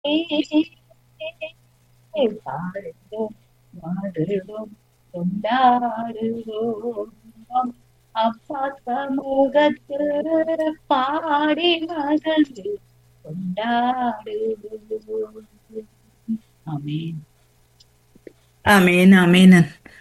பாடுவோம் பாடுவோம் கொண்டாடுவோம் அப்பா சமூகத்தில் பாடி மகிழ்ந்து கொண்டாடுவோம் ஆமென் ஆமேன் ஆமேன்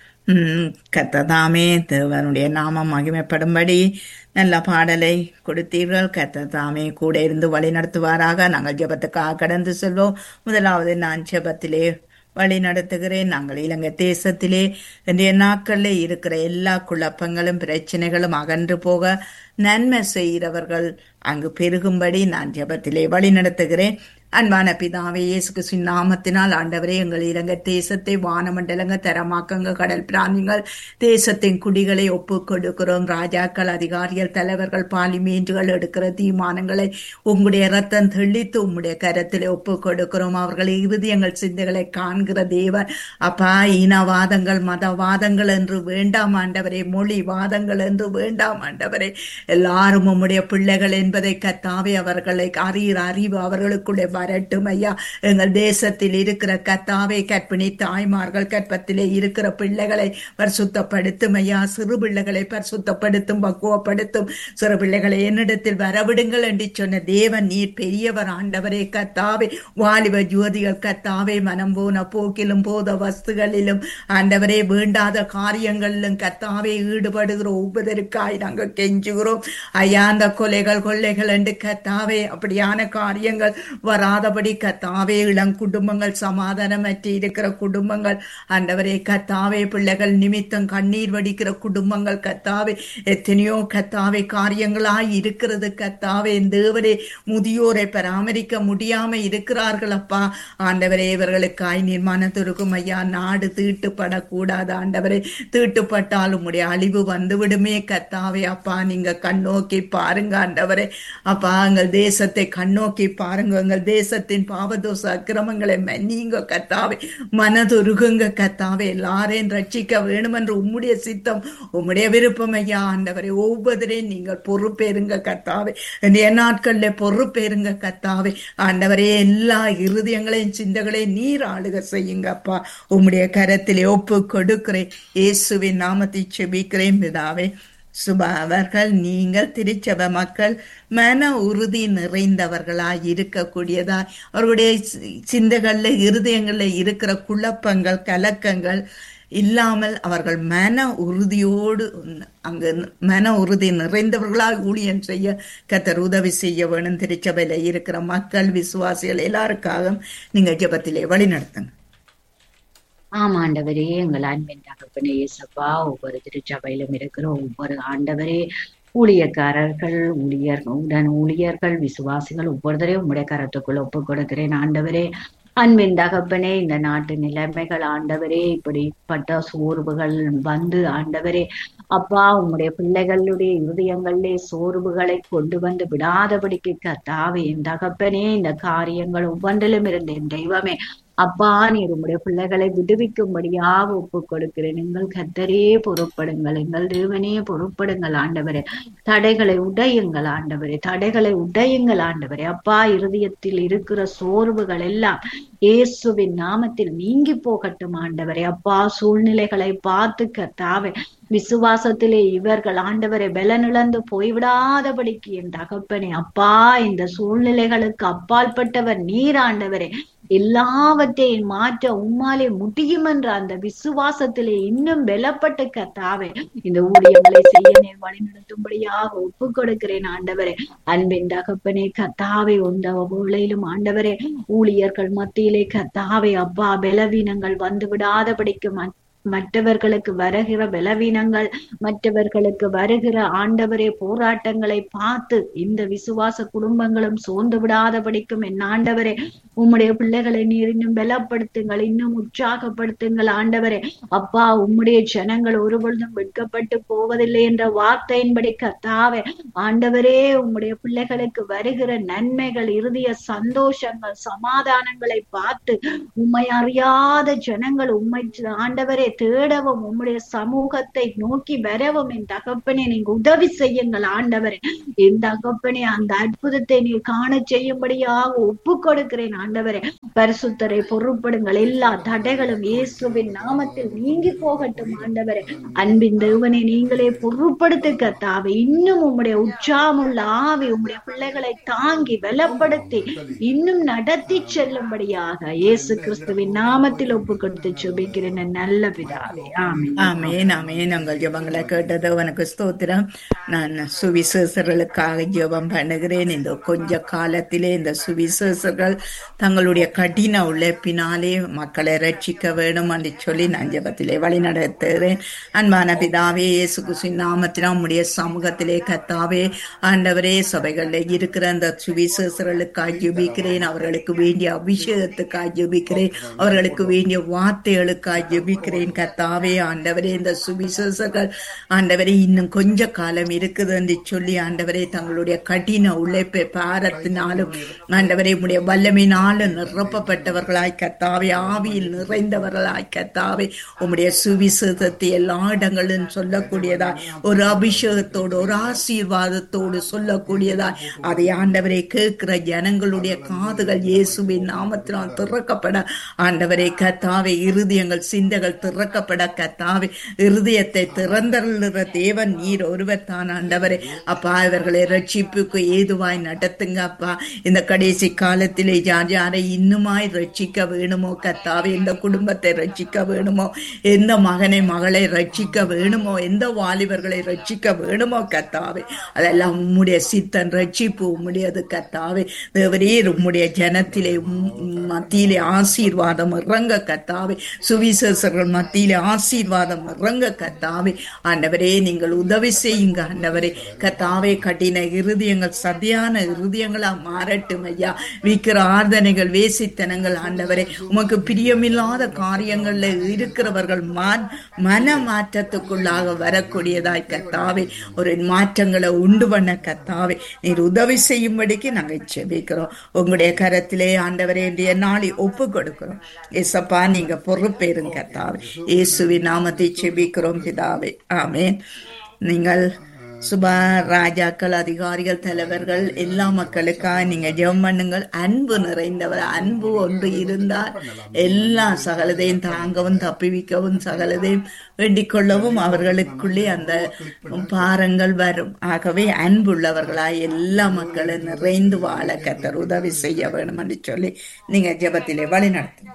ம், கர்த்ததாமே தேவனுடைய நாமம் மகிமைப்படும்படி நல்ல பாடலை கொடுத்தீர்கள் கர்த்ததாமே கூட இருந்து வழி நடத்துவாராக நாங்கள் ஜெபத்துக்காக கடந்து செல்வோம் முதலாவது நான் ஜெபத்திலே வழி நடத்துகிறேன் நாங்கள் இலங்கை தேசத்திலே இன்றைய நாட்களில் இருக்கிற எல்லா குழப்பங்களும் பிரச்சனைகளும் அகன்று போக நன்மை செய்கிறவர்கள் அங்கு பெருகும்படி நான் ஜெபத்திலே வழி நடத்துகிறேன் அன்பான பிதாவே இயேசு கிறிஸ்துவின் நாமத்தினால் ஆண்டவரே எங்கள் இலங்கை தேசத்தை வானமண்டலங்க தரமாக்கங்க கடல் பிராணிகள் தேசத்தின் குடிகளை ஒப்புக் கொடுக்கிறோம் ராஜாக்கள் அதிகாரிகள் தலைவர்கள் பாலிமேன்றுகள் எடுக்கிற தீர்மானங்களை உங்களுடைய ரத்தம் தெளித்து உம்முடைய கரத்திலே ஒப்புக் கொடுக்கிறோம் அவர்கள் இருதயங்கள் சிந்தைகளை காண்கிற தேவன் அப்பா இனவாதங்கள் மதவாதங்கள் என்று வேண்டாம் ஆண்டவரே மொழி வாதங்கள் என்று வேண்டாம் ஆண்டவரே எல்லாரும் உம்முடைய பிள்ளைகள் என்பதை கத்தாவே அவர்களை அறிகிற அறிவு அவர்களுக்குள்ளே வரட்டும் ஐயா எங்கள் தேசத்தில் இருக்கிற கத்தாவே கற்பிணி தாய்மார்கள் கற்பத்திலே இருக்கிற பிள்ளைகளை பரிசுத்தப்படுத்தும் ஐயா சிறு பிள்ளைகளை பரிசுத்தப்படுத்தும் பக்குவப்படுத்தும் சிறு பிள்ளைகளை என்னிடத்தில் வரவிடுங்கள் என்று சொன்ன தேவன் நீர் பெரியவர் ஆண்டவரே கத்தாவே வாலிப ஜோதிகள் கத்தாவே மனம் போன போக்கிலும் போத வஸ்துகளிலும் ஆண்டவரே வேண்டாத காரியங்களிலும் கத்தாவே ஈடுபடுகிற ஒவ்வொருவருக்காய் நாங்கள் கெஞ்சுகிறோம் ஐயா அந்த கொலைகள் கொள்ளைகள் என்று கத்தாவே அப்படியான காரியங்கள் வராதபடி கத்தாவே இளம் குடும்பங்கள் சமாதானமற்றி இருக்கிற குடும்பங்கள் ஆண்டவரே கத்தாவே பிள்ளைகள் நிமித்தம் கண்ணீர் வடிக்கிற குடும்பங்கள் கத்தாவே எத்தனையோ கத்தாவே காரியங்களாய் இருக்கிறது கத்தாவே தேவரே முதியோரை பராமரிக்க முடியாம இருக்கிறார்கள் அப்பா ஆண்டவரே இவர்களுக்காய் நிர்மாணத்திற்கும் ஐயா நாடு தீட்டுப்படக்கூடாது ஆண்டவரே தீட்டுப்பட்டால் உம்முடைய அழிவு வந்துவிடுமே கத்தாவே அப்பா நீங்க கண்ணோக்கி பாருங்க ஆண்டவரே அப்பா எங்கள் தேசத்தை கண்ணோக்கி பாருங்க எங்கள் தேசத்தின் பாவதோச அக்கிரமங்களை மன்னிங்க கத்தாவே மனதுருகுங்க கத்தாவே எல்லாரையும் ரட்சிக்க வேணுமென்று உம்முடைய சித்தம் உம்முடைய விருப்பம் ஐயா ஆண்டவரே ஒவ்வொருவரையும் நீங்கள் பொறுப்பேருங்க கத்தாவே இந்த நாட்கள்ல பொறுப்பேருங்க கத்தாவே ஆண்டவரே எல்லா இருதயங்களையும் சிந்தகளையும் நீர் ஆளுக செய்யுங்க அப்பா உம்முடைய கரத்திலே ஒப்பு கொடுக்கிறேன் இயேசுவின் நாமத்தை செபிக்கிறேன் பிதாவே சுபா அவர்கள் நீங்கள் திருச்சபை மக்கள் மன உறுதி நிறைந்தவர்களாய் இருக்கக்கூடியதா அவர்களுடைய சி- சிந்தைகள்ல இருதயங்கள்ல இருக்கிற குழப்பங்கள் கலக்கங்கள் இல்லாமல் அவர்கள் மன உறுதியோடு அங்கு மன உறுதி நிறைந்தவர்களாய் ஊழியம் செய்ய கத்தர் உதவி செய்ய வேணும் திருச்சபையில இருக்கிற மக்கள் விசுவாசிகள் எல்லாருக்காகவும் நீங்க ஜெபத்திலே வழி நடத்துங்க ஆம் ஆண்டவரே எங்கள் அன்பின் தகப்பனே இயேசப்பா ஒவ்வொரு திருச்சபையிலும் இருக்கிற ஒவ்வொரு ஆண்டவரே ஊழியக்காரர்கள் ஊழியர் உடன் ஊழியர்கள் விசுவாசிகள் ஒவ்வொருத்தரையும் உம்முடைய கரத்துக்குள் ஒப்புக் கொடுக்கிறேன் ஆண்டவரே அன்பின் தகப்பனே இந்த நாட்டு நிலைமைகள் ஆண்டவரே இப்படிப்பட்ட சோர்வுகள் வந்து ஆண்டவரே அப்பா உம்முடைய பிள்ளைகளுடைய இருதயங்களிலே சோர்வுகளை கொண்டு வந்து விடாதபடிக்கு கத்தாவே என் தகப்பனே இந்த காரியங்கள் ஒவ்வொன்றிலும் இருந்த என் தெய்வமே அப்பா நீர் உம்முடைய பிள்ளைகளை விடுவிக்கும்படியாக ஒப்புக் கொடுக்கிறேன் எங்கள் கத்தரே பொறுப்படுங்கள் எங்கள் தேவனே பொறுப்படுங்கள் ஆண்டவரே தடைகளை உடையுங்கள் ஆண்டவரே தடைகளை உடையுங்கள் ஆண்டவரே அப்பா இருதயத்தில் இருக்கிற சோர்வுகள் எல்லாம் இயேசுவின் நாமத்தில் நீங்கி போகட்டும் ஆண்டவரே அப்பா சூழ்நிலைகளை பார்த்து கத்தாவே விசுவாசத்திலே இவர்கள் ஆண்டவரை பலனிழந்து போய்விடாதபடிக்கு என் தகப்பனே அப்பா இந்த சூழ்நிலைகளுக்கு அப்பாற்பட்டவர் நீர் ஆண்டவரே எல்லாவற்றையும் மாற்ற உம்மாலே முடியும் என்ற அந்த விசுவாசத்திலே இன்னும் பலப்பட்டு கத்தாவே இந்த ஊழியங்களை செய்ய நேர் வழி நடத்தும்படியாக ஒப்பு கொடுக்கிறேன் ஆண்டவரே அன்பின் தகப்பனே கத்தாவே உந்த வேளையிலும் ஆண்டவரே ஊழியர்கள் மத்தியிலே கத்தாவே அப்பா பலவீனங்கள் வந்து விடாதபடிக்கு ம- மற்றவர்களுக்கு வருகிற பலவீனங்கள் மற்றவர்களுக்கு வருகிற ஆண்டவரே போராட்டங்களை பார்த்து இந்த விசுவாச குடும்பங்களும் சோர்ந்து விடாதபடிக்கும் என் ஆண்டவரே உம்முடைய பிள்ளைகளை நீர் இன்னும் பலப்படுத்துங்கள் இன்னும் உற்சாகப்படுத்துங்கள் ஆண்டவரே அப்பா உம்முடைய ஜனங்கள் ஒருபொழுதும் வெட்கப்பட்டு போவதில்லை என்ற வார்த்தையின்படி கத்தாவே ஆண்டவரே உம்முடைய பிள்ளைகளுக்கு வருகிற நன்மைகள் இறுதிய சந்தோஷங்கள் சமாதானங்களை பார்த்து உம்மை அறியாத ஜனங்கள் உம்மை ஆண்டவரே தேடவும் உம்முடைய சமூகத்தை நோக்கி வரவும் என் தகப்பனே நீங்க உதவி செய்யுங்கள் ஆண்டவரே என் தகப்பனே அந்த அற்புதத்தை நீ காண செய்யும்படியாக ஒப்பு கொடுக்கிறேன் ஆண்டவரே பரிசுத்தரை பொறுப்படுங்கள் எல்லா தடைகளும் இயேசுவின் நாமத்தில் நீங்கி போகட்டும் ஆண்டவரே அன்பின் தேவனை நீங்களே பொறுப்படுத்து கத்தாவே இன்னும் உம்முடைய உற்சாகமுள்ள ஆவி உம்முடைய பிள்ளைகளை தாங்கி பலப்படுத்தி இன்னும் நடத்தி செல்லும்படியாக இயேசு கிறிஸ்துவின் நாமத்தில் ஒப்பு கொடுத்து சுபிக்கிறேன் என் நல்ல பிதாவே ஆமென் ஆமேன் ஆமேன் உங்கள் ஜெபங்களை கேட்டது உனக்கு ஸ்தோத்திரம் நான் சுவிசேஷர்களுக்காக ஜெபம் பண்ணுகிறேன் இந்த கொஞ்ச காலத்திலே இந்த சுவிசேஷர்கள் தங்களுடைய கடின உழைப்பினாலே மக்களை ரட்சிக்க வேணும் என்று சொல்லி நான் ஜெபத்திலே வழி நடத்துகிறேன் அன்பான பிதாவே இயேசு கிறிஸ்துவின் நாமத்தினால் உம்முடைய சமூகத்திலே கத்தாவே ஆண்டவரே சபைகளில் இருக்கிற அந்த சுவிசேஷர்களுக்காக ஜெபிக்கிறேன் அவர்களுக்கு வேண்டிய அபிஷேகத்துக்காக ஜெபிக்கிறேன் அவர்களுக்கு வேண்டிய வார்த்தைகளுக்காக ஜெபிக்கிறேன் கத்தாவே ஆண்டவரே இந்த சுவிசேஷர்கள் ஆண்டவரே இன்னும் கொஞ்ச காலம் இருக்குது என்று சொல்லி ஆண்டவரே தங்களுடைய கடின உழைப்பை பாரத்தினாலும் ஆண்டவரே உடைய வல்லமையினாலும் நிரப்பப்பட்டவர்களாய் கத்தாவே ஆவியில் நிறைந்தவர்களாய் கத்தாவே உம்முடைய சுவிசேஷத்தை எல்லா இடங்களிலும் சொல்லக்கூடியதாய் ஒரு அபிஷேகத்தோடு ஒரு ஆசீர்வாதத்தோடு சொல்லக்கூடியதாய் அதை ஆண்டவரை கேட்கிற ஜனங்களுடைய காதுகள் இயேசுவின் நாமத்தினால் திறக்கப்பட ஆண்டவரை கத்தாவே இருதயங்கள் சிந்தைகள் திறக்கப்பட கத்தாவே இருதயத்தை திறந்தருளுற தேவன் நீர் ஒருவர் தான் ஆண்டவரே அப்பா இவர்களை ரட்சிப்புக்கு ஏதுவாய் நடத்துங்க அப்பா இந்த கடைசி காலத்திலே யார் யாரை இன்னுமாய் ரட்சிக்க வேணுமோ கத்தாவே எந்த குடும்பத்தை ரட்சிக்க வேணுமோ எந்த மகனை மகளை ரட்சிக்க வேணுமோ எந்த வாலிபர்களை ரட்சிக்க வேணுமோ கத்தாவே அதெல்லாம் உம்முடைய சித்தன் ரட்சிப்பு உம்முடையது கத்தாவே தேவரீர் உம்முடைய ஜனத்திலே உம் மத்தியிலே ஆசீர்வாதம் இறங்க கத்தாவே சுவிசேஷர்கள் மத்தியிலே ஆசீர்வாதம் இறங்க கத்தாவே ஆண்டவரே நீங்கள் உதவி செய்யுங்க ஆண்டவரே கத்தாவே கட்டின இருதயங்கள் சதியான இருதயங்களா மாறட்டும் ஐயா விக்கிற ஆர்தனைகள் வேசித்தனங்கள் ஆண்டவரே உமக்கு பிரியமில்லாத காரியங்கள்ல இருக்கிறவர்கள் மா- மன மாற்றத்துக்குள்ளாக வரக்கூடியதாய் கத்தாவே ஒரு மாற்றங்களை உண்டு பண்ண கத்தாவே நீர் உதவி செய்யும்படிக்கு நாங்கள் செபிக்கிறோம் உங்களுடைய கரத்திலே ஆண்டவரே இன்றைய நாளை ஒப்பு கொடுக்கிறோம் ஏசப்பா நீங்க பொறுப்பேறுங்க கத்தாவே இயேசுவின் நாமத்தை செபிக்கிறோம் பிதாவே ஆமென் நீங்கள் சுபா ராஜாக்கள் அதிகாரிகள் தலைவர்கள் எல்லா மக்களுக்காக நீங்க ஜெபம் பண்ணுங்கள் அன்பு நிறைந்தவர் அன்பு ஒன்று இருந்தால் எல்லா சகலதையும் தாங்கவும் தப்பிவிக்கவும் சகலதையும் வேண்டிக் கொள்ளவும் அவர்களுக்குள்ளே அந்த பாரங்கள் வரும் ஆகவே அன்புள்ளவர்களாய் எல்லா மக்களும் நிறைந்து வாழ கத்தர் உதவி செய்ய வேணும் என்று சொல்லி நீங்க ஜெபத்திலே வழி நடத்துங்க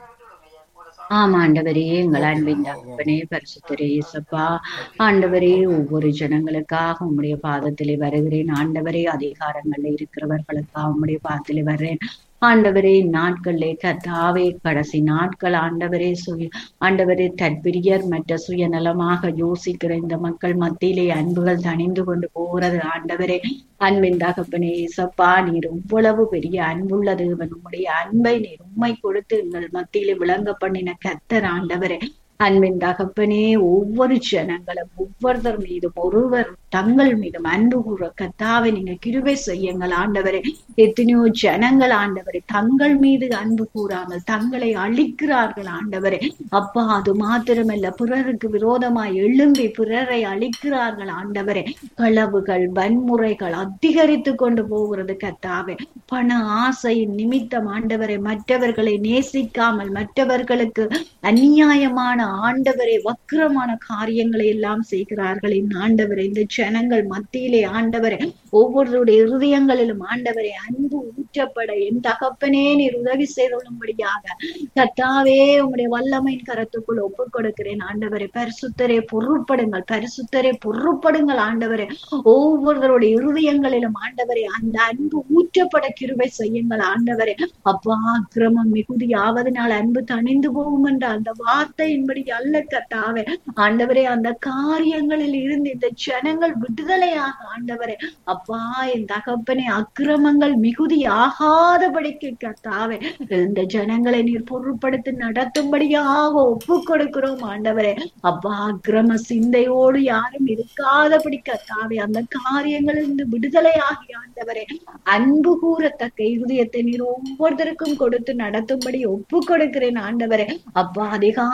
ஆமா ஆண்டவரே எங்கள் அன்பின் தகப்பனே பரிசுத்தரே இயேசப்பா ஆண்டவரே ஒவ்வொரு ஜனங்களுக்காக உம்முடைய பாதத்திலே வருகிறேன் ஆண்டவரே அதிகாரங்கள்ல இருக்கிறவர்களுக்காக உம்முடைய பாதத்திலே வர்றேன் ஆண்டவரே நாட்களிலே கத்தாவே கடைசி நாட்கள் ஆண்டவரே சுய ஆண்டவரே தற்பிரியர் மற்ற சுயநலமாக யோசிக்கிற இந்த மக்கள் மத்தியிலே அன்புகள் தணிந்து கொண்டு போகிறது ஆண்டவரே அன்பின் தகப்பனே இசப்பா நீர் இவ்வளவு பெரிய அன்புள்ள தேவன் உம்முடைய அன்பை நீர் உண்மை கொடுத்து எங்கள் மத்தியிலே விளங்க பண்ணின கத்தர் ஆண்டவரே அன்பின் தகப்பனே ஒவ்வொரு ஜனங்களும் ஒவ்வொருத்தர் மீதும் ஒருவர் தங்கள் மீதும் அன்பு கூற கத்தாவை நீங்க கிருபை செய்யுங்கள் ஆண்டவரே எத்தனையோ ஜனங்கள் ஆண்டவரே தங்கள் மீது அன்பு கூறாமல் தங்களை அழிக்கிறார்கள் ஆண்டவரே அப்பா அது மாத்திரமல்ல பிறருக்கு விரோதமாய் எழும்பி பிறரை அழிக்கிறார்கள் ஆண்டவரே களவுகள் வன்முறைகள் அதிகரித்து கொண்டு போகிறது கத்தாவே பண ஆசையின் நிமித்தம் ஆண்டவரை மற்றவர்களை நேசிக்காமல் மற்றவர்களுக்கு அநியாயமான ஆண்டவரை வக்கிரமான காரியங்களை எல்லாம் செய்கிறார்கள் இந்த ஆண்டவரை இந்த ஜனங்கள் மத்தியிலே ஆண்டவரை ஒவ்வொருவருடைய இருதயங்களிலும் ஆண்டவரை அன்பு ஊற்றப்பட என் தகப்பனே நீர் உதவி செய்துள்ளபடியாக கத்தாவே உம்முடைய வல்லமையின் கரத்துக்குள் ஒப்புக் கொடுக்கிறேன் ஆண்டவரை பரிசுத்தரே பொருட்படுங்கள் பரிசுத்தரே பொருட்படுங்கள் ஆண்டவரே ஒவ்வொருவருடைய இருதயங்களிலும் ஆண்டவரே அந்த அன்பு ஊற்றப்பட கிருபை செய்யுங்கள் ஆண்டவரே அப்பா கிரமம் மிகுதியாவதனால் அன்பு தணிந்து போகும் என்ற அந்த வார்த்தையின்படி அல்ல கத்தாவே ஆண்டவரே அந்த காரியங்களில் இருந்து இந்த ஜனங்கள் விடுதலையாக ஆண்டவரே அப்பா என் தகப்பனே அக்கிரமங்கள் மிகுதி ஆகாதபடிக்கு கத்தாவே இந்த ஜனங்களை நீர் பொருட்படுத்தி நடத்தும்படியாக ஒப்பு கொடுக்கிறோம் ஆண்டவரே அப்பா அக்கிரம சிந்தையோடு யாரும் இருக்காதபடி கத்தாவே அந்த காரியங்களிலிருந்து விடுதலையாகி ஆண்டவரே அன்பு கூறத்தக்க இருதயத்தை நீர் ஒவ்வொருத்தருக்கும் கொடுத்து நடத்தும்படி ஒப்பு கொடுக்கிறேன் ஆண்டவரே அப்பா அதிகாரங்கள்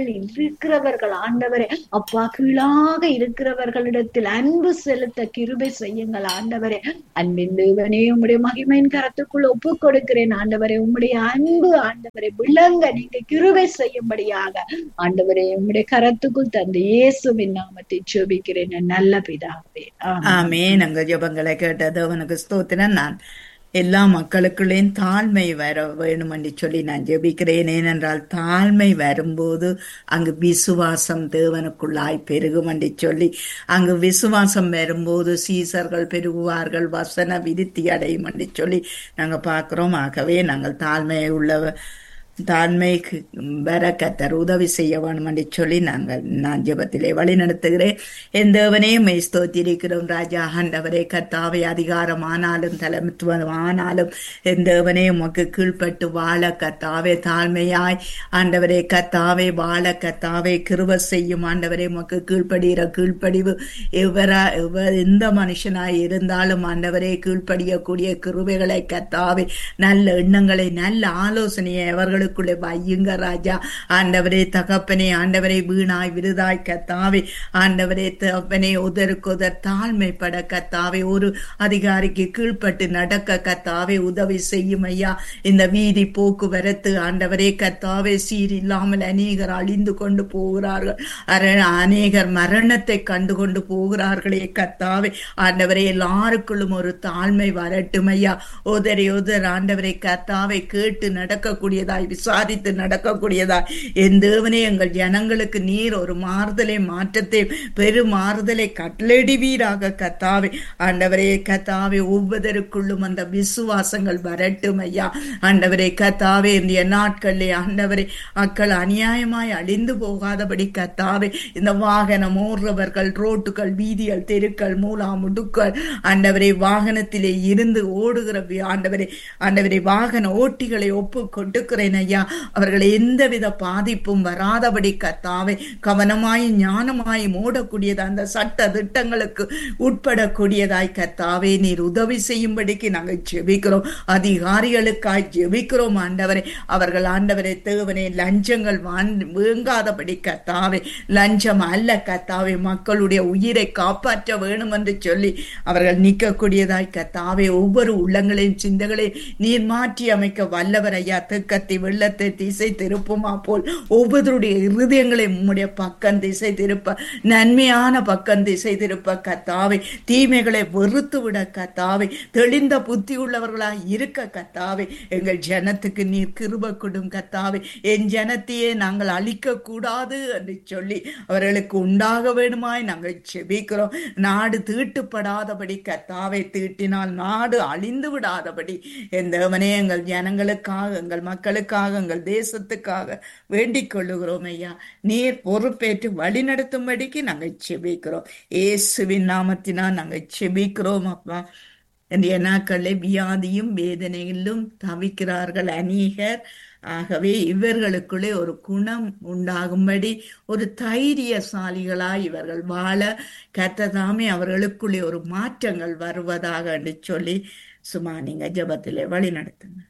நிலைமையில் இருக்கிறவர்கள் ஆண்டவரே அப்பா கீழாக இருக்கிறவர்களிடத்தில் அன்பு செலுத்த கிருபை செய்யுங்கள் ஆண்டவரே அன்பின் தேவனே உம்முடைய மகிமையின் கரத்துக்குள் ஒப்பு கொடுக்கிறேன் ஆண்டவரே உம்முடைய அன்பு ஆண்டவரை விளங்க நீங்க கிருபை செய்யும்படியாக ஆண்டவரே உம்முடைய கரத்துக்குள் தந்த இயேசுவின் நாமத்தை ஜெபிக்கிறேன் என் நல்ல பிதாவே ஆமென். ஆமே நாங்கள் ஜெபங்களை கேட்டது அவனுக்கு ஸ்தோத்திரம் நான் எல்லா மக்களுக்குள்ளேயும் தாழ்மை வர வேணும் என்று சொல்லி நான் ஜெபிக்கிறேன் ஏனென்றால் தாழ்மை வரும்போது அங்கு விசுவாசம் தேவனுக்குள்ளாய் பெருகும் என்று சொல்லி அங்கு விசுவாசம் வரும்போது சீசர்கள் பெருகுவார்கள் வசன விருத்தி அடையும் என்று சொல்லி நாங்கள் பார்க்கிறோம் ஆகவே நாங்கள் தாழ்மை உள்ள தாழ்மைக்கு வர கத்தர் உதவி செய்ய வேணும் என்று சொல்லி நாங்கள் நான் ஜெபத்திலே வழி நடத்துகிறேன் என் தேவனே மெய் ஸ்தோத்திரிக்கிறோம் ராஜா ஆண்டவரே கத்தாவை அதிகாரம் ஆனாலும் தலைமைத்துவம் ஆனாலும் என் தேவனே உமக்கு கீழ்ப்பட்டு வாழ கத்தாவே தாழ்மையாய் ஆண்டவரே கத்தாவே வாழ கத்தாவே கிருப செய்யும் ஆண்டவரே உமக்கு கீழ்ப்படுகிற கீழ்ப்படிவு எவரா எவர் எந்த மனுஷனாய் இருந்தாலும் ஆண்டவரே கீழ்ப்படியக்கூடிய கிருபைகளை கத்தாவே நல்ல எண்ணங்களை நல்ல ஆலோசனையை அவர்களுக்குள்ளே வையுங்க ராஜா ஆண்டவரே தகப்பனே ஆண்டவரே வீணாய் விருதாய் கத்தாவே ஆண்டவரே தகப்பனே உதருக்குதர் தாழ்மைப்பட கத்தாவே ஒரு அதிகாரிக்கு கீழ்ப்பட்டு நடக்க கத்தாவே உதவி செய்யும் ஐயா இந்த வீதி போக்குவரத்து ஆண்டவரே கத்தாவே சீர் இல்லாமல் அநேகர் அழிந்து கொண்டு போகிறார்கள் அர- அநேகர் மரணத்தை கண்டு கொண்டு போகிறார்களே கத்தாவே ஆண்டவரே எல்லாருக்குள்ளும் ஒரு தாழ்மை வரட்டும் ஐயா உதறி உதர் ஆண்டவரை கத்தாவை கேட்டு நடக்கக்கூடியதாய் விசாரித்து நடக்கக்கூடியதாய் என் தேவனே எங்கள் ஜனங்களுக்கு நீர் ஒரு மாறுதலை மாற்றத்தை பெரும் மாறுதலை கட்டளடிவீராக கத்தாவே ஆண்டவரே கத்தாவே ஒவ்வொருவருக்குள்ளும் அந்த விசுவாசங்கள் வரட்டும் ஐயா ஆண்டவரே கத்தாவே இந்த நாட்களிலே ஆண்டவரே மக்கள் அநியாயமாய் அழிந்து போகாதபடி கத்தாவே இந்த வாகனம் ஓடுறவர்கள் ரோட்டுகள் வீதிகள் தெருக்கள் மூலா முடுக்கள் ஆண்டவரே வாகனத்திலே இருந்து ஓடுகிற வி- ஆண்டவரே ஆண்டவரே வாகன ஓட்டிகளை ஒப்பு கொடுக்கிறேன் ஐயா அவர்கள் எந்தவித பாதிப்பும் வராதபடி கத்தாவே கவனமாய் ஞானமாய் ஓடக்கூடியது அந்த சட்ட திட்டங்களுக்கு உட்படக்கூடியதாய் கத்தாவே நீர் உதவி செய்யும்படிக்கு நாங்கள் ஜெபிக்கிறோம் அதிகாரிகளுக்காய் ஜெபிக்கிறோம் ஆண்டவரே அவர்கள் ஆண்டவரே தேவனே லஞ்சங்கள் வான் வேங்காதபடி கத்தாவே லஞ்சம் அல்ல கத்தாவே மக்களுடைய உயிரை காப்பாற்ற வேணும் என்று சொல்லி அவர்கள் நிற்கக்கூடியதாய் கத்தாவே ஒவ்வொரு உள்ளங்களையும் சிந்தங்களையும் நீர் மாற்றி அமைக்க வல்லவர் ஐயா தெற்கத்தி வெள்ளத்தை திசை திருப்புமா போல் ஒவ்வொருடைய இருதயங்களை உம்முடைய பக்கம் திசை திருப்ப நன்மையான பக்கம் திசை திருப்ப கத்தாவே தீமைகளை வெறுத்து விட கத்தாவே தெளிந்த புத்தி உள்ளவர்களாய் இருக்க கத்தாவே எங்கள் ஜனத்துக்கு நீர் கிருப கொடும் கத்தாவே என் ஜனத்தையே நாங்கள் அழிக்க கூடாது என்று சொல்லி அவர்களுக்கு உண்டாக வேணுமாய் நாங்கள் செபிக்கிறோம் நாடு தீட்டுப்படாதபடி கத்தாவை தீட்டினால் நாடு அழிந்து விடாதபடி என் தேவனே எங்கள் ஜனங்களுக்காக எங்கள் மக்களுக்காக எங்கள் தேசத்துக்காக வேண்டிக் கொள்ளுகிறோம் ஐயா நீர் பொறுப்பேற்று வழி நடத்தும்படிக்கு நாங்கள் செபிக்கிறோம் இயேசுவின் நாமத்தினால் நாங்கள் செபிக்கிறோம் அப்பா இன்றைய நாட்களில் வியாதியும் வேதனையிலும் தவிக்கிறார்கள் அநேகர் ஆகவே இவர்களுக்குள்ளே ஒரு குணம் உண்டாகும்படி ஒரு தைரியசாலிகளாய் இவர்கள் வாழ கத்ததாமே அவர்களுக்குள்ளே ஒரு மாற்றங்கள் வருவதாக என்று சொல்லி சும்மா நீங்க ஜெபத்திலே வழி நடத்துங்க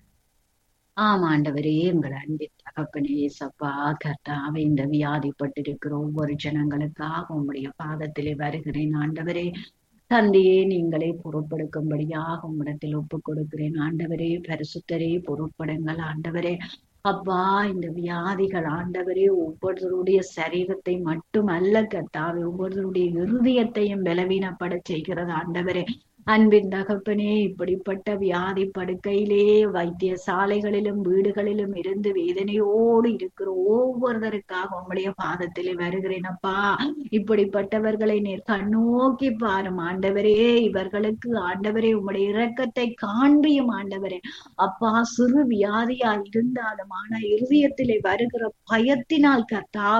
ஆம் ஆண்டவரே எங்கள் அன்பின் தகப்பனே சப்பா கர்த்தாவே இந்த வியாதிப்பட்டிருக்கிற ஒவ்வொரு ஜனங்களுக்காக உம்முடைய பாதத்திலே வருகிறேன் ஆண்டவரே தந்தையே நீங்களே பொறுப்பெடுக்கும்படியாக உம்மிடத்தில் ஒப்புக் கொடுக்கிறேன் ஆண்டவரே பரிசுத்தரே பொறுப்படுங்கள் ஆண்டவரே அப்பா இந்த வியாதிகள் ஆண்டவரே ஒவ்வொருவருடைய சரீரத்தை மட்டுமல்ல கர்த்தாவே ஒவ்வொருவருடைய இருதயத்தையும் பலவீனப்பட செய்கிறது ஆண்டவரே அன்பின் தகப்பனே இப்படிப்பட்ட வியாதி படுக்கையிலே வைத்தியசாலைகளிலும் வீடுகளிலும் இருந்து வேதனையோடு இருக்கிற ஒவ்வொருவருக்காக உம்முடைய பாதத்திலே வருகிறேன் அப்பா இப்படிப்பட்டவர்களை நீர் கண்ணோக்கி பாரும் ஆண்டவரே இவர்களுக்கு ஆண்டவரே உம்முடைய இரக்கத்தை காண்பியும் ஆண்டவரே அப்பா சிறு வியாதியா இருந்தாலும் ஆனா இருதயத்திலே வருகிற பயத்தினால் கர்த்தாவே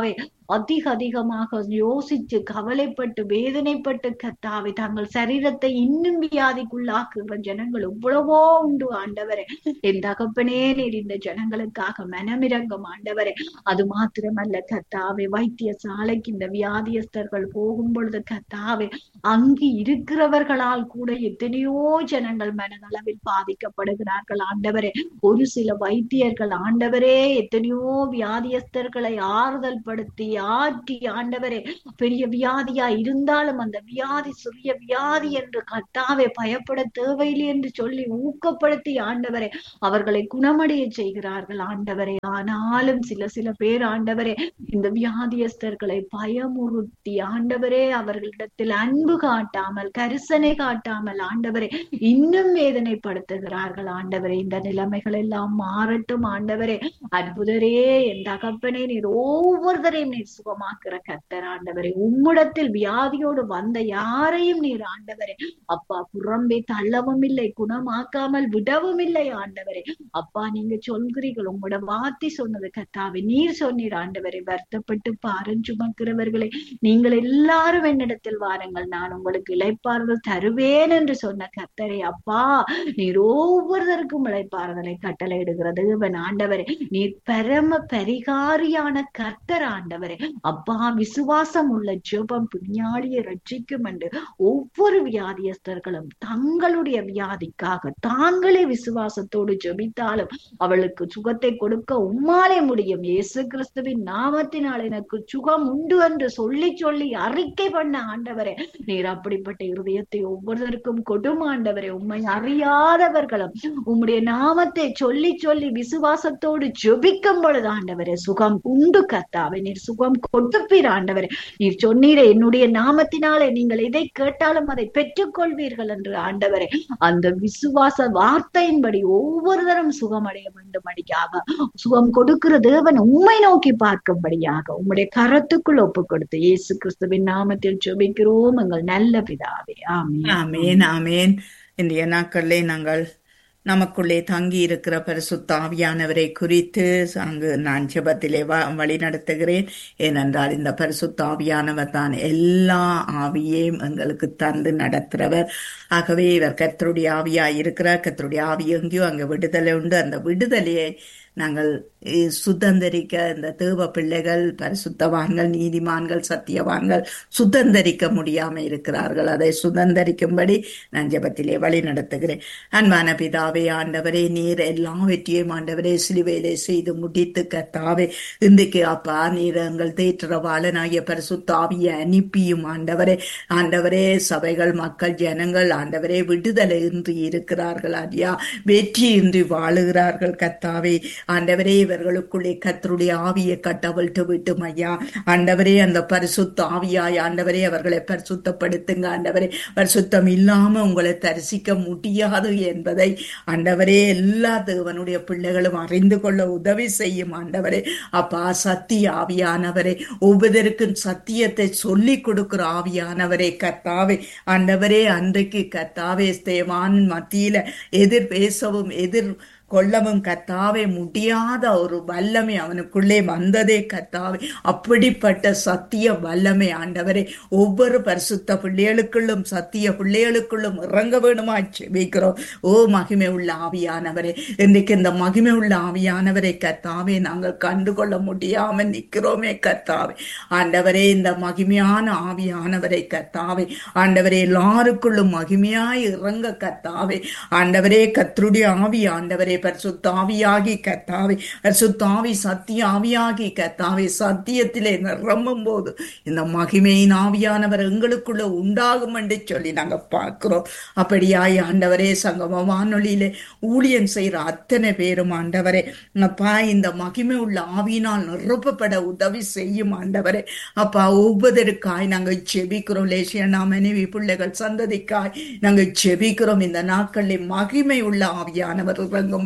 அதிக அதிகமாக யோசித்து கவலைப்பட்டு வேதனைப்பட்டு கத்தாவை தங்கள் சரீரத்தை இன்னும் வியாதிக்குள்ளாக்குகிற ஜனங்கள் எவ்வளவோ உண்டு ஆண்டவரே என் தகப்பனே நீர் இந்த ஜனங்களுக்காக மனமிரங்கம் ஆண்டவரே அது மாத்திரமல்ல கத்தாவே வைத்தியசாலைக்கு இந்த வியாதியஸ்தர்கள் போகும் பொழுது கத்தாவே அங்கு இருக்கிறவர்களால் கூட எத்தனையோ ஜனங்கள் மனதளவில் பாதிக்கப்படுகிறார்கள் ஆண்டவரே ஒரு சில வைத்தியர்கள் ஆண்டவரே எத்தனையோ வியாதியஸ்தர்களை ஆறுதல் படுத்தி ஆற்றி ஆண்டவரே பெரிய வியாதியா இருந்தாலும் அந்த வியாதி சிறிய வியாதி என்று கத்தாவே பயப்பட தேவையில்லை என்று சொல்லி ஊக்கப்படுத்தி ஆண்டவரே அவர்களை குணமடைய செய்கிறார்கள் ஆண்டவரே ஆனாலும் சில சில பேர் ஆண்டவரே இந்த வியாதியஸ்தர்களை பயமுறுத்தி ஆண்டவரே அவர்களிடத்தில் அன்பு காட்டாமல் கரிசனை காட்டாமல் ஆண்டவரே இன்னும் வேதனைப்படுத்துகிறார்கள் ஆண்டவரே இந்த நிலைமைகள் எல்லாம் மாறட்டும் ஆண்டவரே அற்புதரே என் தகப்பனே நீர் ஒவ்வொருத்தரையும் நீர் சுகமாக்குற கத்தர் ஆண்டவரே உம்மிடத்தில் வியாதியோடு வந்த யாரையும் நீர் ஆண்டவரே அப்பா புறம்பே தள்ளவும் இல்லை குணமாக்காமல் விடவும் இல்லை ஆண்டவரே அப்பா நீங்க சொல்கிறீர்கள் உங்களோட வார்த்தை சொன்னது கத்தாவே நீர் சொன்னீர் ஆண்டவரை வருத்தப்பட்டு பாரம் சுமக்கிறவர்களை நீங்கள் எல்லாரும் என்னிடத்தில் வாருங்கள் நான் உங்களுக்கு இளைப்பாறுதல் தருவேன் என்று சொன்ன கத்தரை அப்பா நீர் ஒவ்வொருத்தருக்கும் இளைப்பாறுதலை கட்டளையிடுகிறது இவன் ஆண்டவரே நீர் பரம பரிகாரியான கர்த்தர் ஆண்டவரே அப்பா விசுவாசம் உள்ள ஜெபம் பிஞ்ஞாளியை ரட்சிக்கும் என்று ஒவ்வொரு வியாதியஸ்தர்களும் தங்களுடைய வியாதிக்காக தாங்களே விசுவாசத்தோடு ஜெபித்தாலும் அவளுக்கு சுகத்தை கொடுக்க உம்மாலே முடியும் இயேசு கிறிஸ்துவின் நாமத்தினால் எனக்கு சுகம் உண்டு என்று சொல்லி சொல்லி அறிக்கை பண்ண ஆண்டவரே நீர் அப்படிப்பட்ட இருதயத்தை ஒவ்வொருவருக்கும் கொடும் ஆண்டவரே உம்மை அறியாதவர்களும் உம்முடைய நாமத்தை சொல்லி சொல்லி விசுவாசத்தோடு ஜெபிக்கும் பொழுது ஆண்டவரே சுகம் உண்டு கத்தாவே நீர் சுகம் கொடுப்பீர் ஆண்டவரே நீர் சொன்னீரே என்னுடைய நாமத்தினாலே நீங்கள் எதை கேட்டாலும் அதை பெற்றுக்கொள்வீர்கள் என்று ஆண்டவரே அந்த விசுவாச வார்த்தையின்படி ஒவ்வொருத்தரும் சுகமடைய வேண்டும் அடிக்காக சுகம் கொடுக்கிற தேவன் உண்மை நோக்கி பார்க்கும்படியாக உம்முடைய கரத்துக்குள் ஒப்பு கொடுத்து இயேசு கிறிஸ்துவின் நாமத்தில் ஜெபிக்கிறோம் எங்கள் நல்ல பிதாவே ஆமென் ஆமேன் ஆமேன் இன்றைய நாட்களிலே நாங்கள் நமக்குள்ளே தங்கி இருக்கிற பரிசுத்த ஆவியானவரை குறித்து அங்கு நான் ஜெபத்திலே வ வழி நடத்துகிறேன் ஏனென்றால் இந்த பரிசுத்த ஆவியானவர் தான் எல்லா ஆவியையும் எங்களுக்கு தந்து நடத்துகிறவர் ஆகவே இவர் கர்த்தருடைய ஆவியாய் இருக்கிறார் கர்த்தருடைய ஆவி எங்கேயோ அங்கே விடுதலை உண்டு அந்த விடுதலையை நாங்கள் இ- சுதந்திரிக்க இந்த தேவ பிள்ளைகள் பரிசுத்தவான்கள் நீதிமான்கள் சத்தியவான்கள் சுதந்திரிக்க முடியாம இருக்கிறார்கள் அதை சுதந்திரிக்கும்படி நான் ஜெபத்திலே வழி நடத்துகிறேன் அன்பான பிதாவே ஆண்டவரே நீர் எல்லாவற்றையும் ஆண்டவரே சிலுவையிலே செய்து முடித்து கத்தாவே இன்றைக்கு அப்பா நீர் எங்கள் தேற்றவாளனாகிய பரிசுத்தாவிய அனுப்பியும் ஆண்டவரே ஆண்டவரே சபைகள் மக்கள் ஜனங்கள் ஆண்டவரே விடுதலை இன்றி இருக்கிறார்கள் ஐயா வெற்றியின்றி வாழுகிறார்கள் கத்தாவே ஆண்டவரே இவர்களுக்குள்ளே கத்தருடைய ஆவியை கட்டவிழ்த்து விட்டும் ஐயா ஆண்டவரே அந்த பரிசுத்த ஆவியாய் ஆண்டவரே அவர்களை பரிசுத்தப்படுத்துங்க ஆண்டவரே பரிசுத்தம் இல்லாம உங்களை தரிசிக்க முடியாது என்பதை ஆண்டவரே எல்லா தேவனுடைய பிள்ளைகளும் அறிந்து கொள்ள உதவி செய்யும் ஆண்டவரே அப்பா சத்திய ஆவியானவரே ஒவ்வொருத்தருக்கும் சத்தியத்தை சொல்லி கொடுக்கிற ஆவியானவரே கர்த்தாவே ஆண்டவரே அன்றைக்கு கர்த்தாவே ஸ்தேவான் மத்தியில எதிர் பேசவும் எதிர் கொள்ளவும் கத்தாவே முடியாத ஒரு வல்லமை அவனுக்குள்ளே வந்ததே கத்தாவே அப்படிப்பட்ட சத்திய வல்லமை ஆண்டவரே ஒவ்வொரு பரிசுத்த பிள்ளைகளுக்குள்ளும் சத்திய பிள்ளைகளுக்குள்ளும் இறங்க வேணுமா செபிக்கிறோம் ஓ மகிமை உள்ள ஆவியானவரே இன்றைக்கு இந்த மகிமை உள்ள ஆவியானவரை கத்தாவே நாங்கள் கண்டுகொள்ள முடியாம நிக்கிறோமே கத்தாவே ஆண்டவரே இந்த மகிமையான ஆவியானவரை கத்தாவே ஆண்டவரே எல்லாருக்குள்ளும் மகிமையாய் இறங்க கத்தாவே ஆண்டவரே கத்தருடைய ஆவி ஆண்டவரே பரிசுத்த ஆவியாகி கத்தாவே பரிசுத்த ஆவி சத்திய ஆவியாகி கத்தாவே சத்தியத்திலே நிரம்பும் போது இந்த மகிமையின் ஆவியானவர் எங்களுக்குள்ள உண்டாகும் என்று சொல்லி நாங்க பார்க்கிறோம் அப்படியாய் ஆண்டவரே சங்கம வானொலியிலே ஊழியம் செய்யற அத்தனை பேரும் ஆண்டவரே அப்பா இந்த மகிமை உள்ள ஆவியினால் நிரப்பப்பட உதவி செய்யும் ஆண்டவரே அப்பா ஒவ்வொருவருக்காய் நாங்கள் செபிக்கிறோம் லேசியனா மனைவி பிள்ளைகள் சந்ததிக்காய் நாங்கள் செபிக்கிறோம் இந்த நாட்களில் மகிமை உள்ள ஆவியானவர் இறங்கும்படி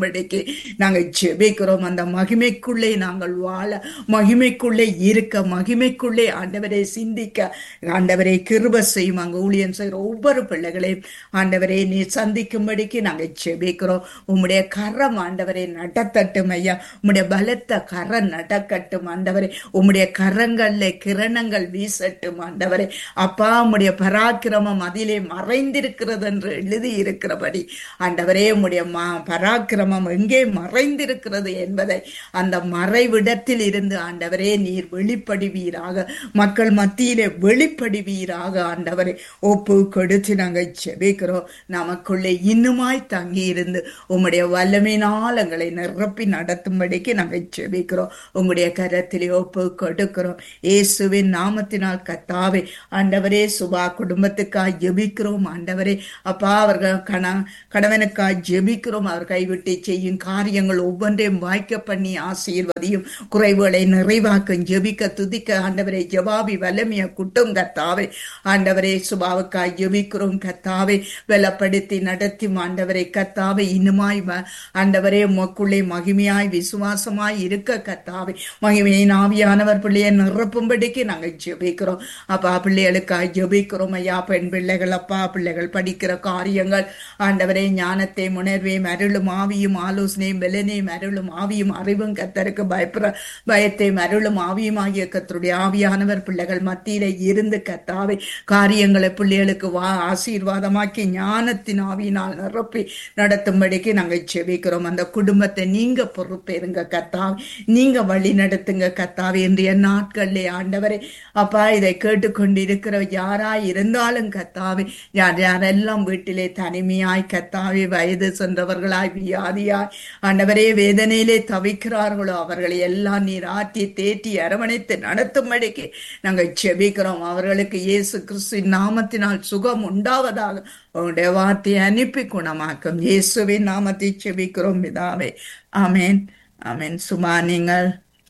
நடத்தும்படிக்கு நாங்கள் ஜெபிக்கிறோம் அந்த மகிமைக்குள்ளே நாங்கள் வாழ மகிமைக்குள்ளே இருக்க மகிமைக்குள்ளே ஆண்டவரை சிந்திக்க ஆண்டவரை கிருப செய்யும் அங்க ஊழியம் செய்கிற ஒவ்வொரு பிள்ளைகளையும் ஆண்டவரை நீ சந்திக்கும்படிக்கு நாங்கள் ஜெபிக்கிறோம் உம்முடைய கரம் ஆண்டவரை நடத்தட்டும் ஐயா உம்முடைய பலத்த கரம் நடக்கட்டும் ஆண்டவரே உம்முடைய கரங்கள்ல கிரணங்கள் வீசட்டும் ஆண்டவரே அப்பா உம்முடைய பராக்கிரமம் அதிலே மறைந்திருக்கிறது என்று எழுதி இருக்கிறபடி ஆண்டவரே உம்முடைய மா பராக்கிரமம் எங்கே மறைந்திருக்கிறது என்பதை அந்த மறைவிடத்தில் இருந்து ஆண்டவரே நீர் வெளிப்படுவீராக மக்கள் மத்தியிலே வெளிப்படுவீராக ஆண்டவரே ஒப்பு கொடுத்து நாங்கள் செபிக்கிறோம் நமக்குள்ளே இன்னுமாய் தங்கி இருந்து உம்முடைய வல்லமையினால் எங்களை நிரப்பி நடத்தும்படிக்கு நாங்கள் செபிக்கிறோம் உங்களுடைய கரத்திலே ஒப்பு கொடுக்கிறோம் இயேசுவின் நாமத்தினால் கத்தாவே ஆண்டவரே சுபா குடும்பத்துக்காய் ஜெபிக்கிறோம் ஆண்டவரே அப்பா அவர்கள் கண கணவனுக்காய் ஜெபிக்கிறோம் அவர் கைவிட்டு செய்யும் காரியங்கள் ஒவ்வொன்றையும் வாய்க்க பண்ணி ஆசீர்வதியும் குறைவுகளை நிறைவாக்கும் ஜெபிக்க துதிக்க ஆண்டவரை ஜவாபி வல்லமைய குட்டும் கத்தாவே ஆண்டவரே சுபாவுக்காய் ஜெபிக்கிறோம் கத்தாவே பலப்படுத்தி நடத்தி ஆண்டவரை கத்தாவே இன்னுமாய் வ- ஆண்டவரே உமக்குள்ளே மகிமையாய் விசுவாசமாய் இருக்க கத்தாவே மகிமையின் ஆவியானவர் பிள்ளையை நிரப்பும்படிக்கு நாங்கள் ஜெபிக்கிறோம் அப்பா பிள்ளைகளுக்காய் ஜெபிக்கிறோம் ஐயா பெண் பிள்ளைகள் அப்பா பிள்ளைகள் படிக்கிற காரியங்கள் ஆண்டவரே ஞானத்தை உணர்வையும் அருளும் ஆவியும் ஆலோசனையும் பலனையும் அருளும் ஆவியும் அறிவும் கத்தருக்கு பயப்படுற பயத்தையும் அருளும் ஆவியும் ஆகிய கத்தருடைய ஆவியானவர் பிள்ளைகள் மத்தியில இருந்து கத்தாவே காரியங்களை பிள்ளைகளுக்கு வா ஆசீர்வாதமாக்கி ஞானத்தின் ஆவியினால் நிரப்பி நடத்தும்படிக்கு நாங்கள் செபிக்கிறோம் அந்த குடும்பத்தை நீங்க பொறுப்பேருங்க கத்தாவே நீங்க வழி நடத்துங்க கத்தாவே இன்றைய நாட்களிலே ஆண்டவரே அப்பா இதை கேட்டுக்கொண்டிருக்கிற யாரா இருந்தாலும் கத்தாவே யார் யாரெல்லாம் வீட்டிலே தனிமையாய் கத்தாவே வயது சென்றவர்களாய் வியாதியாய் ஆண்டவரே வேதனையிலே தவிக்கிறார்களோ அவர்களை எல்லாம் நீர் ஆற்றி தேற்றி அரவணைத்து நடத்தும்படிக்கு நாங்கள் செபிக்கிறோம் அவர்களுக்கு இயேசு கிறிஸ்துவின் நாமத்தினால் சுகம் உண்டாவதாக உங்களுடைய வார்த்தையை அனுப்பி குணமாக்கும் இயேசுவின் நாமத்தை செபிக்கிறோம் பிதாவே ஆமென் ஆமென் சுமா நீங்கள்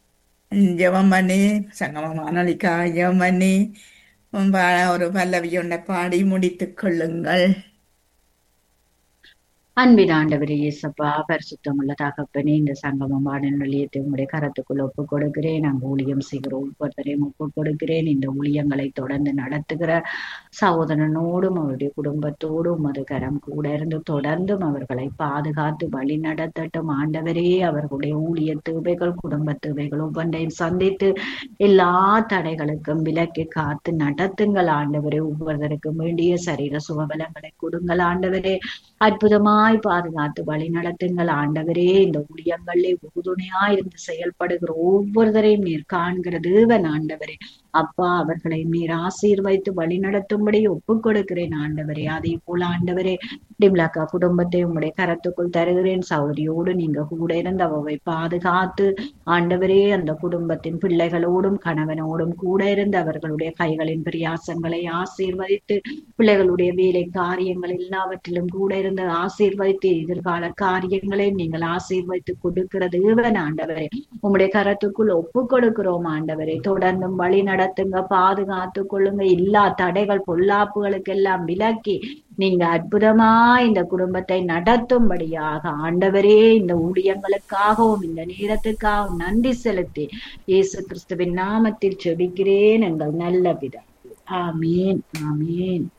ஜெபம் பண்ணி சங்கம வானொலிக்கா ஜெபம் பண்ணி உம் பா- ஒரு பல்லவி ஒன்றை பாடி முடித்துக் கொள்ளுங்கள் அன்பின் ஆண்டவரே இயேசப்பா பரிசுத்தமுள்ள தகப்பனே இந்த சங்கமம் பாடல் நிலையத்தை உங்களுடைய கரத்துக்குள் ஒப்பு கொடுக்கிறேன் நாங்கள் ஊழியம் செய்கிற ஒவ்வொருத்தரையும் ஒப்பு கொடுக்கிறேன் இந்த ஊழியங்களை தொடர்ந்து நடத்துகிற சகோதரனோடும் அவருடைய குடும்பத்தோடும் அது கரம் கூட இருந்து தொடர்ந்தும் அவர்களை பாதுகாத்து வழி நடத்தட்டும் ஆண்டவரே அவர்களுடைய ஊழிய தேவைகள் குடும்ப தேவைகள் ஒவ்வொன்றையும் சந்தித்து எல்லா தடைகளுக்கும் விலக்கி காத்து நடத்துங்கள் ஆண்டவரே ஒவ்வொருவருக்கும் வேண்டிய சரீர சுகபலங்களை கொடுங்கள் ஆண்டவரே அற்புதமாய் பாதுகாத்து வழி நடத்துங்கள் ஆண்டவரே இந்த ஊழியங்களிலே உறுதுணையா இருந்து செயல்படுகிற ஒவ்வொருவரையும் நீர் காண்கிற தேவன் ஆண்டவரே அப்பா அவர்களை நீர் ஆசீர்வைத்து வழி நடத்தும்படி ஒப்புக் கொடுக்கிறேன் ஆண்டவரே அதே போல ஆண்டவரே டிம்லாக்கா குடும்பத்தை உங்களுடைய கரத்துக்குள் தருகிறேன் சௌரியோடு நீங்க கூட இருந்து அவவை பாதுகாத்து ஆண்டவரே அந்த குடும்பத்தின் பிள்ளைகளோடும் கணவனோடும் கூட இருந்து அவர்களுடைய கைகளின் பிரியாசங்களை ஆசீர்வதித்து பிள்ளைகளுடைய வேலை காரியங்கள் எல்லாவற்றிலும் கூட இருந்து ஆசீர்வதித்து எதிர்கால காரியங்களை நீங்கள் ஆசீர்வதித்து கொடுக்கிற தேவன் ஆண்டவரே உம்முடைய கரத்துக்குள் ஒப்பு கொடுக்கிறோம் ஆண்டவரே தொடர்ந்தும் வழி நடத்துங்க பாதுகாத்து கொள்ளுங்க எல்லா தடைகள் பொல்லாப்புகளுக்கு எல்லாம் விலக்கி நீங்க அற்புதமா இந்த குடும்பத்தை நடத்தும்படியாக ஆண்டவரே இந்த ஊழியங்களுக்காகவும் இந்த நேரத்துக்காகவும் நன்றி செலுத்தி இயேசு கிறிஸ்துவின் நாமத்தில் செபிக்கிறேன் எங்கள் நல்ல பிதா ஆமீன் ஆமீன்